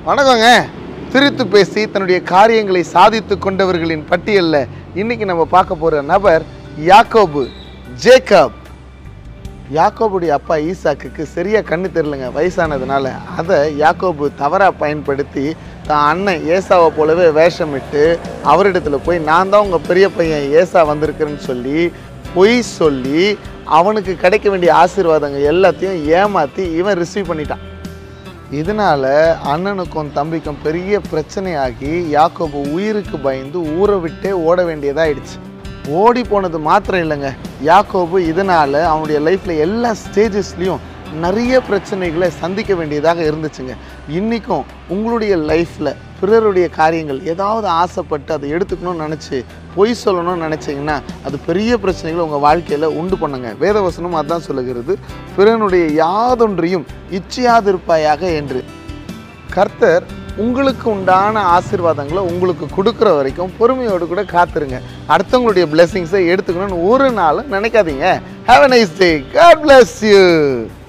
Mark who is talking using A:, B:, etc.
A: வணக்கங்க சிரித்து பேசி தன்னுடைய காரியங்களை சாதித்து கொண்டவர்களின் பட்டியலில் இன்னைக்கு நம்ம பார்க்க போகிற நபர் யாக்கோபு ஜேக்கப் யாக்கோபுடைய அப்பா ஈசாக்குக்கு சரியா கண்ணு தெரிலங்க வயசானதுனால அதை யாக்கோபு தவறாக பயன்படுத்தி தான் அண்ணன் ஏசாவை போலவே வேஷமிட்டு அவரிடத்துல போய் நான் தான் உங்கள் பெரிய பையன் ஏசா வந்திருக்கிறேன்னு சொல்லி பொய் சொல்லி அவனுக்கு கிடைக்க வேண்டிய ஆசீர்வாதங்கள் எல்லாத்தையும் ஏமாற்றி இவன் ரிசீவ் பண்ணிட்டான் இதனால அண்ணனுக்கும் தம்பிக்கும் பெரிய பிரச்சனையாகி யாக்கோபு உயிருக்கு பயந்து ஊரை விட்டே ஓட வேண்டியதாயிடுச்சு ஓடி போனது மாத்திரம் இல்லைங்க யாக்கோபு இதனால அவனுடைய லைஃப்ல எல்லா ஸ்டேஜஸ்லையும் நிறைய பிரச்சனைகளை சந்திக்க வேண்டியதாக இருந்துச்சுங்க இன்றைக்கும் உங்களுடைய லைஃப்பில் பிறருடைய காரியங்கள் ஏதாவது ஆசைப்பட்டு அதை எடுத்துக்கணும்னு நினச்சி பொய் சொல்லணும்னு நினச்சிங்கன்னா அது பெரிய பிரச்சனைகளை உங்கள் வாழ்க்கையில் உண்டு பண்ணுங்க வேதவசனம் அதான் சொல்லுகிறது பிறனுடைய யாதொன்றையும் இச்சையாதிருப்பாயாக என்று கர்த்தர் உங்களுக்கு உண்டான ஆசீர்வாதங்களை உங்களுக்கு கொடுக்குற வரைக்கும் பொறுமையோடு கூட காத்துருங்க அடுத்தவங்களுடைய பிளெஸிங்ஸை எடுத்துக்கணும்னு ஒரு நாளும் நினைக்காதீங்க have a nice day God bless you